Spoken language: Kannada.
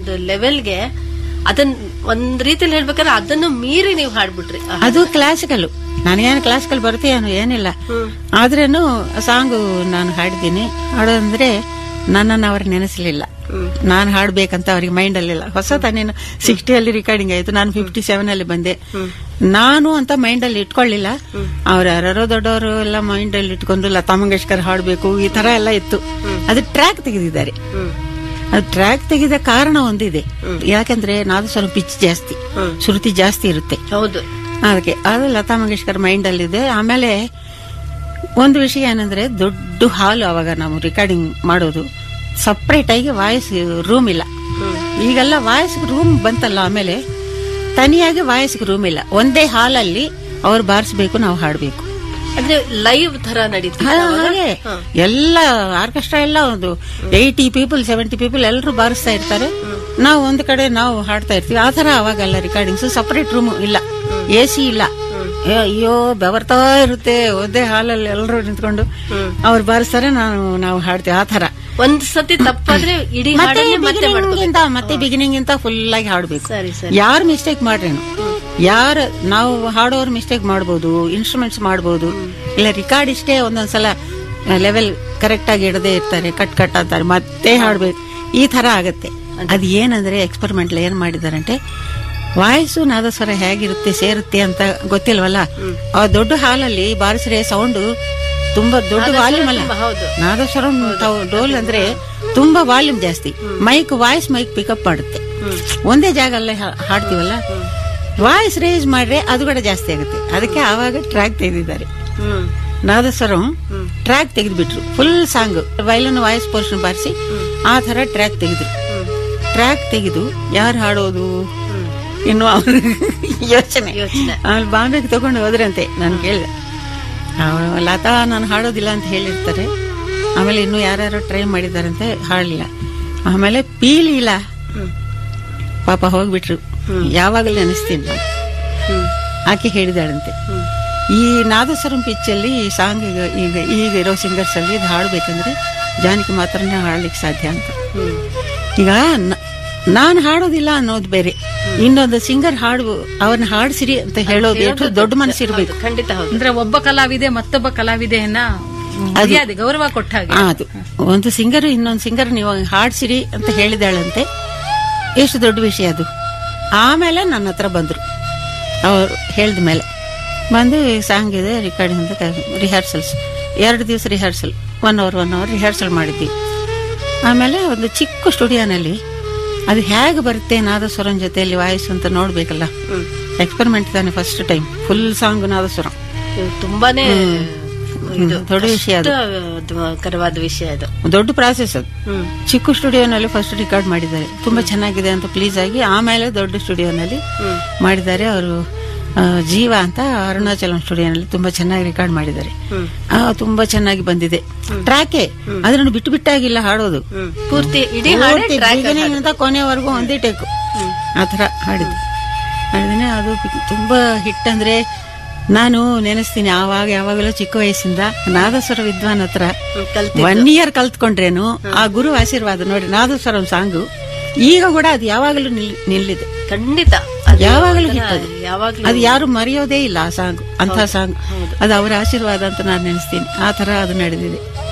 ಒಂದು ಲೆವೆಲ್ಗೆ ಅದನ್ನ ಒಂದ್ ರೀತಿಯಲ್ಲಿ ಹೇಳ್ಬೇಕಾದ್ರೆ ಅದನ್ನು ಮೀರಿ ನೀವು ಹಾಡ್ಬಿಟ್ರಿ ಆ, ಅದು ಕ್ಲಾಸಿಕಲ್ ನನಗೇನು ಕ್ಲಾಸಿಕಲ್ ಬರುತ್ತೆ ಏನು ಏನಿಲ್ಲ ಆದ್ರೇನು ಸಾಂಗು ನಾನು ಹಾಡಿದ್ದೀನಿ ಹಾಡೋದಂದ್ರೆ ನನ್ನನ್ನು ಅವ್ರು ನೆನೆಸಲಿಲ್ಲ ನಾನು ಹಾಡ್ಬೇಕಂತ ಅವ್ರಿಗೆ ಮೈಂಡ್ ಅಲ್ಲಿಲ್ಲ ಹೊಸ ತಾನೇನು ಸಿಕ್ಸ್ಟಿಯಲ್ಲಿ ರೆಕಾರ್ಡಿಂಗ್ ಆಯ್ತು ನಾನು ಫಿಫ್ಟಿ ಸೆವೆನ್ ಅಲ್ಲಿ ಬಂದೆ ನಾನು ಅಂತ ಮೈಂಡ್ ಅಲ್ಲಿ ಇಟ್ಕೊಳ್ಳಿಲ್ಲ ಅವ್ರ ಯಾರೋ ದೊಡ್ಡವರು ಎಲ್ಲ ಮೈಂಡ್ ಅಲ್ಲಿ ಇಟ್ಕೊಂಡು ಲತಾ ಮಂಗೇಶ್ಕರ್ ಹಾಡ್ಬೇಕು ಈ ತರ ಎಲ್ಲ ಇತ್ತು ಅದು ಟ್ರ್ಯಾಕ್ ತೆಗೆದಿದ್ದಾರೆ ಹ್ಮ್. ಅದು ಟ್ರ್ಯಾಕ್ ತೆಗೆದ ಕಾರಣ ಒಂದಿದೆ ಯಾಕಂದ್ರೆ ನಾದು ಸ್ವಲ್ಪ ಪಿಚ್ ಜಾಸ್ತಿ ಶ್ರುತಿ ಜಾಸ್ತಿ ಇರುತ್ತೆ ಹೌದು ಅದಕ್ಕೆ ಅದು ಲತಾ ಮಂಗೇಶ್ಕರ್ ಮೈಂಡ್ ಅಲ್ಲಿದೆ ಆಮೇಲೆ ಒಂದು ವಿಷಯ ಏನಂದ್ರೆ ದೊಡ್ಡ ಹಾಲು ಅವಾಗ ನಾವು ರೆಕಾರ್ಡಿಂಗ್ ಮಾಡೋದು ಸಪ್ರೇಟ್ ಆಗಿ ವಾಯ್ಸ್ ರೂಮ್ ಇಲ್ಲ ಈಗೆಲ್ಲ ವಾಯ್ಸ್ ರೂಮ್ ಬಂತಲ್ಲ ಆಮೇಲೆ ತನಿಯಾಗಿ ವಾಯ್ಸ್ ರೂಮ್ ಇಲ್ಲ ಒಂದೇ ಹಾಲಲ್ಲಿ ಅವ್ರು ಬಾರಿಸ್ಬೇಕು ನಾವು ಹಾಡ್ಬೇಕು ಅಂದ್ರೆ ಲೈವ್ ತರ ನಡೀತಿತ್ತು ಹಾ, ಅವಾಗ? ಹಾಗೆ ಎಲ್ಲ ಆರ್ಕೆಸ್ಟ್ರಾ ಎಲ್ಲ ಒಂದು ಏಯ್ಟಿ ಪೀಪಲ್ ಸೆವೆಂಟಿ ಪೀಪಲ್ ಎಲ್ಲರೂ ಬಾರಿಸ್ತಾ ಇರ್ತಾರೆ ನಾವು ಒಂದು ಕಡೆ ನಾವು ಹಾಡ್ತಾ ಇರ್ತೀವಿ ಆ ತರ ಅವಾಗೆಲ್ಲ ರೆಕಾರ್ಡಿಂಗ್ಸ್ ಸಪರೇಟ್ ರೂಮ್ ಇಲ್ಲ ಎ ಸಿ ಇಲ್ಲ ಏ, ಅಯ್ಯೋ ಬೆವರ್ತಾ ಇರುತ್ತೆ ಒಂದೇ ಹಾಲಲ್ಲಿ ಎಲ್ಲರೂ ನಿಂತ್ಕೊಂಡು ಅವ್ರು ಬಾರಿಸ್ತಾರೆ ನಾವು ನಾವು ಹಾಡ್ತೀವಿ ಆ ತರ ಒಂದ್ ಸತಿ ತಪ್ಪಾದ್ರೆ ಇಡೀ ಮತ್ತೆ ಹಾಡನ್ನೇ ಮತ್ತೆ beginning ಮಾಡ್ಕೋಬೇಕು ಇಂದ ಮತ್ತೆ ಬಿಗಿನಿಂಗ್ ಇಂದ ಫುಲ್ ಆಗಿ ಹಾಡ್ಬೇಕು ಸರಿ ಸರಿ ಯಾರು ಮಿಸ್ಟೇಕ್ ಮಾಡ್ರೇನು ಯಾರು ನಾವು ಹಾಡೋರು ಮಿಸ್ಟೇಕ್ ಮಾಡ್ಬೋದು ಇನ್ಸ್ಟ್ರೂಮೆಂಟ್ಸ್ ಮಾಡ್ಬೋದು ಇಲ್ಲ ರಿಕಾರ್ಡ್ ಇಷ್ಟೇ ಒಂದೊಂದ್ಸಲ ಲೆವೆಲ್ ಕರೆಕ್ಟ್ ಆಗಿ ಇಡದೇ ಇರ್ತಾರೆ ಕಟ್ ಕಟ್ ಅಂತಾರೆ ಮತ್ತೆ ಹಾಡ್ಬೇಕು ಈ ತರ ಆಗತ್ತೆ ಅದ್ ಏನಂದ್ರೆ ಎಕ್ಸ್ಪೆರಿಮೆಂಟ್ ಏನ್ ಮಾಡಿದಾರಂటే ವಾಯ್ಸು ನಾದಸ್ವರ ಹೇಗಿರುತ್ತೆ ಸೇರುತ್ತೆ ಅಂತ ಗೊತ್ತಿಲ್ವಲ್ಲ ಆ ದೊಡ್ಡ ಹಾಲಲ್ಲಿ ಬಾರಿಸ್ರೆ ಸೌಂಡ್ ತುಂಬಾ ದೊಡ್ಡ ವಾಲ್ಯೂಮ್ ಅಲ್ಲ ತುಂಬಾ ಹೌದು. ನಾದಸ್ವರಂ ತಾವು ಡೋಲ್ ಅಂದ್ರೆ ತುಂಬಾ ವಾಲ್ಯೂಮ್ ಜಾಸ್ತಿ ಮೈಕ್ ವಾಯ್ಸ್ ಮೈಕ್ ಪಿಕಪ್ ಮಾಡುತ್ತೆ ಒಂದೇ ಜಾಗ ಅಲ್ಲೇ ಹಾ- ಹಾಡ್ತೀವಲ್ಲ ವಾಯ್ಸ್ ರೇಂಜ್ ಮಾಡ್ರೆ ಅದು ಕೂಡ ಜಾಸ್ತಿ ಆಗುತ್ತೆ ಅದಕ್ಕೆ ಆವಾಗ ಟ್ರ್ಯಾಕ್ ತೆಗೆದಿದ್ದಾರೆ ಹ್ಮ್ ನಾದಸ್ವರಂ ಟ್ರ್ಯಾಕ್ ತೆಗೆದ್ಬಿಟ್ರು full song violin voice portion ಬಾರಿಸಿ ಆ ತರ ಟ್ರ್ಯಾಕ್ ತೆಗೆದ್ರು ಟ್ರ್ಯಾಕ್ ತೆಗೆದು ಯಾರು ಹಾಡೋದು ಇನ್ನು ಅವ್ರ ಯೋಚನೆ ಯೋಚನೆ. ಆಮೇಲೆ ಬಾಂಬೆಗೆ ತಗೊಂಡು ಹೋದ್ರಂತೆ ನಾನು ಕೇಳಿದೆ ಅವ್ರು ಲತಾ ನಾನು ಹಾಡೋದಿಲ್ಲ ಅಂತ ಹೇಳಿರ್ತಾರೆ ಆಮೇಲೆ ಇನ್ನು ಯಾರ್ಯಾರೋ ಟ್ರೈ ಮಾಡಿದಾರಂತೆ ಹಾಡಲಿಲ್ಲ ಆಮೇಲೆ ಪೀಲಿ ಇಲ್ಲ ಪಾಪ ಹೋಗ್ಬಿಟ್ರು ಯಾವಾಗಲೂ ನೆನೆಸ್ತೀನಿ ನಾನು ಹ್ಮ್ ಆಕೆ ಹೇಳಿದಾಳಂತೆ ಈ ನಾದಸ್ವರಂ ಪಿಚ್ಚಲ್ಲಿ ಈ ಸಾಂಗ್ ಈಗ ಈಗ ಈಗ ಇರೋ ಸಿಂಗರ್ಸ್ ಅಲ್ಲಿ ಇದು ಹಾಡ್ಬೇಕಂದ್ರೆ ಜಾನಕಿ ಮಾತ್ರನೇ ಹಾಡ್ಲಿಕ್ಕೆ ಸಾಧ್ಯ ಅಂತ ಹ್ಮ್ ಈಗ ನಾನು ಹಾಡೋದಿಲ್ಲ ಅನ್ನೋದು ಬೇರೆ ಇನ್ನೊಂದು ಸಿಂಗರ್ ಹಾಡು ಅವನ್ನ ಹಾಡ್ಸಿರಿ ಅಂತ ಹೇಳೋದು ಎಷ್ಟು ದೊಡ್ಡ ಮನಸ್ಸಿರ್ಬೇಕು ಹೌದು, ಖಂಡಿತ ಹೌದು ಅಂದ್ರೆ ಒಬ್ಬ ಕಲಾವಿದೆ ಮತ್ತೊಬ್ಬ ಕಲಾವಿದೆಯನ್ನ ಮರ್ಯಾದೆ ಗೌರವ ಕೊಟ್ಟ ಹಾಗೆ ಆ, ಅದು ಒಂದು ಸಿಂಗರ್ ಇನ್ನೊಂದು ಸಿಂಗರ್ ನೀವು ಹಾಡ್ಸಿರಿ ಅಂತ ಹೇಳಿದಾಳಂತೆ ಎಷ್ಟು ದೊಡ್ಡ ವಿಷಯ ಅದು ಆಮೇಲೆ ನನ್ನ ಹತ್ರ ಬಂದ್ರು ಅವ್ರು ಹೇಳಿದ ಮೇಲೆ ಬಂದು ಸಾಂಗ್ ಇದೆ ರೆಕಾರ್ಡಿಂಗ್ ಅಂತ ರಿಹರ್ಸಲ್ಸ್ ಎರಡು ದಿವಸ rehearsal one hour one hour rehearsal ಮಾಡಿದ್ವಿ ಆಮೇಲೆ ಒಂದು ಚಿಕ್ಕ ಸ್ಟುಡಿಯೋನಲ್ಲಿ ಅದು ಹೇಗೆ ಬರುತ್ತೆ ನಾದಸ್ವರಂ ಜೊತೆಯಲ್ಲಿ ವಾಯ್ಸ್ ಅಂತ ನೋಡ್ಬೇಕಲ್ಲ ಎಕ್ಸ್ಪೆರಿಮೆಂಟ್ ತಾನೆ first time full song nadaswaram ಇದು ತುಂಬಾನೇ ಇದು ದೊಡ್ಡ ವಿಷಯ ಅದು ಕರವಾದ ವಿಷಯ ಇದು ದೊಡ್ಡ ಪ್ರಾಸೆಸ್ ಅದು ಹ್ಮ್ ಚಿಕ್ಕ ಸ್ಟುಡಿಯೋನಲ್ಲಿ ಫಸ್ಟ್ ರೆಕಾರ್ಡ್ ಮಾಡಿದ್ದಾರೆ ತುಂಬಾ ಚೆನ್ನಾಗಿದೆ ಅಂತ ಪ್ಲೀಸ್ ಆಗಿ ಆಮೇಲೆ ದೊಡ್ಡ ಸ್ಟುಡಿಯೋನಲ್ಲಿ ಮಾಡಿದ್ದಾರೆ ಅವರು ಜೀವ ಅಂತ ಅರುಣಾಚಲಂ ಸ್ಟುಡಿಯೋನಲ್ಲಿ ತುಂಬಾ ಚೆನ್ನಾಗಿ ರೆಕಾರ್ಡ್ ಮಾಡಿದ್ದಾರೆ ಆ, ತುಂಬಾ ಚೆನ್ನಾಗಿ ಬಂದಿದೆ ಟ್ರ್ಯಾಕೆ ಅದನ್ನು ಬಿಟ್ಟು ಬಿಟ್ಟಾಗಿಲ್ಲ ಹಾಡೋದು ಹ್ಮ್ ಪೂರ್ತಿ ಇಡೀ ಹಾಡೇ ಪೂರ್ತಿ track beginning ಇಂದ ಕೊನೆವರೆಗೂ ಒಂದೇ ಟೇಕು ಆತರ ಹಾಡಿದ್ದು ಹಾಡಿದ್ರೆ ಅದು ಬಿ- ತುಂಬಾ ಹಿಟ್ ಅಂದ್ರೆ ನಾನು ನೆನೆಸ್ತೀನಿ ಆವಾಗ ಯಾವಾಗಲೂ ಚಿಕ್ಕ ವಯಸ್ಸಿಂದ ನಾದಸ್ವರ ವಿದ್ವಾನ್ ಹತ್ರ ಹ್ಮ್, ಕಲ್ತಿದ್ದು. ಒನ್ ಇಯರ್ ಕಲ್ತ್ಕೊಂಡ್ರೇನು ಆ ಗುರು ಆಶೀರ್ವಾದ ನೋಡಿ ನಾದಸ್ವರಂ ಸಾಂಗು ಈಗ ಕೂಡ ಅದು ಯಾವಾಗಲೂ ನಿಲ್- ನಿಲ್ಲಿದೆ ಖಂಡಿತ ಅದು ಯಾವಾಗಲೂ ಒಂಥರ ಹಿಟ್ ಅದು ಯಾವಾಗ್ಲೂ ಅದು ಯಾರು ಮರೆಯೋದೇ ಇಲ್ಲ ಆ ಸಾಂಗ್ ಅಂತ ಸಾಂಗ್ ಅದು ಅವರ ಆಶೀರ್ವಾದ ಅಂತ ನಾನು ನೆನೆಸ್ತೀನಿ ಆ ತರ ಅದು ನಡೆದಿದೆ